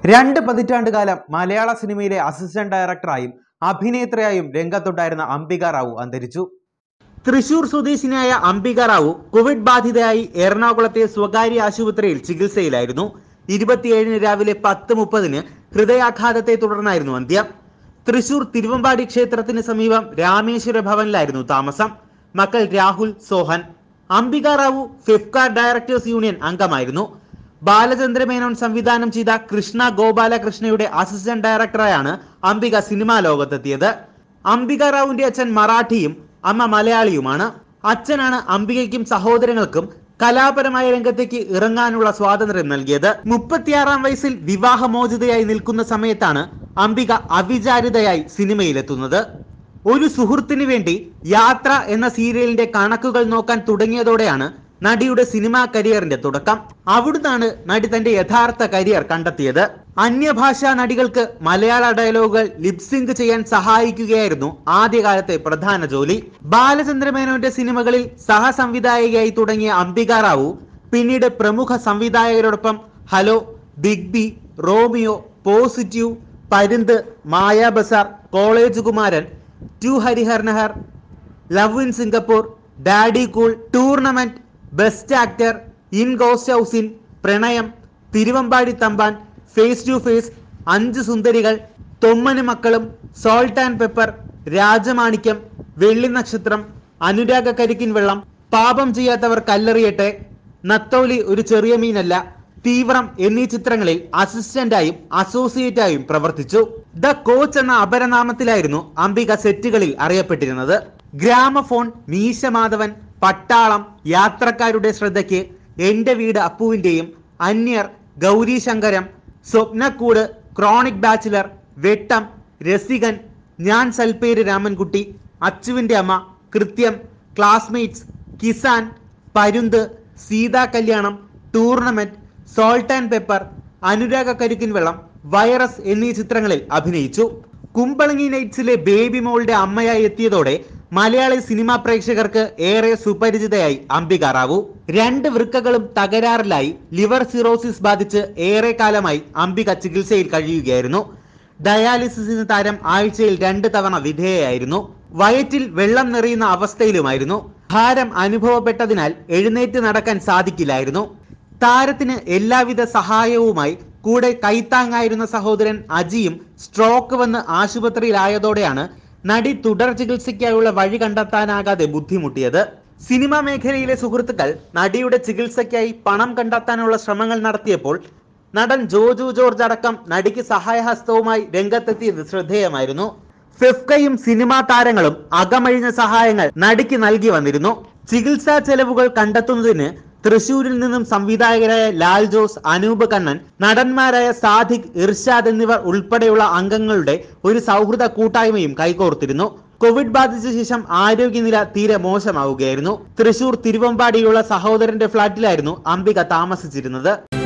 രണ്ട് പതിറ്റാണ്ട് കാലം മലയാള സിനിമയിലെ അസിസ്റ്റന്റ് ഡയറക്ടറായും അഭിനേത്രിയായും രംഗത്തുണ്ടായിരുന്ന അംബിക റാവു അന്തരിച്ചു തൃശൂർ സ്വദേശിനിയായ അംബിക റാവു കോവിഡ് ബാധിതയായി എറണാകുളത്തെ സ്വകാര്യ ആശുപത്രിയിൽ ചികിത്സയിലായിരുന്നു ഇരുപത്തിയേഴിന് രാവിലെ പത്ത് മുപ്പതിന് ഹൃദയാഘാതത്തെ തുടർന്നായിരുന്നു അന്ത്യം തൃശൂർ തിരുവമ്പാടി ക്ഷേത്രത്തിന് സമീപം രാമേശ്വര ഭവനിലായിരുന്നു താമസം മക്കൾ രാഹുൽ സോഹൻ അംബിക റാവു ഫിഫ്കാർ ഡയറക്ടേഴ്സ് യൂണിയൻ അംഗമായിരുന്നു ബാലചന്ദ്ര മേനോൻ സംവിധാനം ചെയ്ത കൃഷ്ണ ഗോപാലകൃഷ്ണയുടെ അസിസ്റ്റന്റ് ഡയറക്ടറായാണ് അംബിക സിനിമാ ലോകത്തെത്തിയത് അംബിക റാവുവിന്റെ അച്ഛൻ മറാഠിയും അമ്മ മലയാളിയുമാണ് അച്ഛനാണ് അംബികയ്ക്കും സഹോദരങ്ങൾക്കും കലാപരമായ രംഗത്തേക്ക് ഇറങ്ങാനുള്ള സ്വാതന്ത്ര്യം നൽകിയത് മുപ്പത്തിയാറാം വയസ്സിൽ വിവാഹമോചിതയായി നിൽക്കുന്ന സമയത്താണ് അംബിക അവിചാരിതയായി സിനിമയിലെത്തുന്നത് ഒരു സുഹൃത്തിന് വേണ്ടി യാത്ര എന്ന സീരിയലിന്റെ കണക്കുകൾ നോക്കാൻ തുടങ്ങിയതോടെയാണ് നടിയുടെ സിനിമാ കരിയറിന്റെ തുടക്കം അവിടുന്നാണ് നടി തന്റെ യഥാർത്ഥ കരിയർ കണ്ടെത്തിയത് അന്യഭാഷാ നടികൾക്ക് മലയാള ഡയലോഗുകൾ ലിപ്സിങ്ക് ചെയ്യാൻ സഹായിക്കുകയായിരുന്നു ആദ്യകാലത്തെ പ്രധാന ജോലി ബാലചന്ദ്ര മേനോന്റെ സിനിമകളിൽ സഹസംവിധായികയായി തുടങ്ങിയ അംബിക റാവു പിന്നീട് പ്രമുഖ സംവിധായകരോടൊപ്പം hello big B Romeo positive Parunthu Maya Bazaar college Kumaran two Hariharnagar love in Singapore daddy cool tournament best actor in ghost house in Pranayam Thiruvambadi Thampan face to face Anchu Sundarikal തൊമ്മന് മക്കളും സോൾട്ട് ആൻഡ് പെപ്പർ രാജമാണിക്യം വെള്ളി നക്ഷത്രം അനുരാഗ കരിക്കിൻ വെള്ളം പാപം ചെയ്യാത്തവർ കല്ലെറിയട്ടെ നത്തോലി ഒരു ചെറിയ മീനല്ല തീവ്രം എന്നീ ചിത്രങ്ങളിൽ അസിസ്റ്റന്റായും അസോസിയേറ്റായും പ്രവർത്തിച്ചു ദ കോച്ച് എന്ന അപരനാമത്തിലായിരുന്നു അംബിക സെറ്റുകളിൽ അറിയപ്പെട്ടിരുന്നത് ഗ്രാമഫോൺ മീശമാധവൻ പട്ടാളം യാത്രക്കാരുടെ ശ്രദ്ധയ്ക്ക് എന്റെ വീട് അപ്പുവിന്റെയും അന്യർ ഗൗരി ശങ്കരം സ്വപ്നക്കൂട് ക്രോണിക് ബാച്ചിലർ വെട്ടം രസികൻ ഞാൻ സൽപ്പേര് രാമൻകുട്ടി അച്ചുവിന്റെ അമ്മ കൃത്യം ക്ലാസ്മേറ്റ്സ് കിസാൻ പരുന്ത് സീതാ കല്യാണം ടൂർണമെന്റ് സോൾട്ട് ആൻഡ് പെപ്പർ അനുരാഗ കരുക്കിൻ വെള്ളം വൈറസ് എന്നീ ചിത്രങ്ങളിൽ അഭിനയിച്ചു കുമ്പളങ്ങി നൈറ്റ്സിലെ ബേബി മോളുടെ അമ്മയായി എത്തിയതോടെ മലയാളി സിനിമാ പ്രേക്ഷകർക്ക് ഏറെ സുപരിചിതയായി അംബിക റാവു രണ്ട് വൃക്കകളും തകരാറിലായി ലിവർ സിറോസിസ് ബാധിച്ച് ഏറെ കാലമായി അംബിക ചികിത്സയിൽ കഴിയുകയായിരുന്നു ഡയാലിസിസിന് താരം ആഴ്ചയിൽ രണ്ട് തവണ വിധേയയായിരുന്നു വയറ്റിൽ വെള്ളം നിറയുന്ന അവസ്ഥയിലുമായിരുന്നു ഭാരം അനുഭവപ്പെട്ടതിനാൽ എഴുന്നേറ്റ് നടക്കാൻ സാധിക്കില്ലായിരുന്നു താരത്തിന് എല്ലാവിധ സഹായവുമായി കൂടെ കൈത്താങ്ങായിരുന്ന സഹോദരൻ അജിയും സ്ട്രോക്ക് വന്ന് ആശുപത്രിയിലായതോടെയാണ് നടി തുടർ ചികിത്സയ്ക്കായുള്ള വഴി കണ്ടെത്താനാകാതെ ബുദ്ധിമുട്ടിയത് സിനിമാ മേഖലയിലെ സുഹൃത്തുക്കൾ നടിയുടെ ചികിത്സയ്ക്കായി പണം കണ്ടെത്താനുള്ള ശ്രമങ്ങൾ നടത്തിയപ്പോൾ നടൻ ജോജു ജോർജ് അടക്കം നടിക്ക് സഹായഹസ്തവുമായി രംഗത്തെത്തിയത് ശ്രദ്ധേയമായിരുന്നു ഫിഫ്കയും സിനിമാ താരങ്ങളും അകമഴിഞ്ഞ സഹായങ്ങൾ നടിക്ക് നൽകി വന്നിരുന്നു ചികിത്സാ ചെലവുകൾ കണ്ടെത്തുന്നതിന് തൃശൂരിൽ നിന്നും സംവിധായകരായ ലാൽ ജോസ് അനൂപ് കണ്ണൻ നടന്മാരായ സാദിഖ് ഇർഷാദ് എന്നിവർ ഉൾപ്പെടെയുള്ള അംഗങ്ങളുടെ ഒരു സൗഹൃദ കൂട്ടായ്മയും കൈകോർത്തിരുന്നു കോവിഡ് ബാധിച്ച ശേഷം ആരോഗ്യനില തീരെ മോശമാവുകയായിരുന്നു തൃശൂർ തിരുവമ്പാടിയുള്ള സഹോദരന്റെ ഫ്ളാറ്റിലായിരുന്നു അംബിക താമസിച്ചിരുന്നത്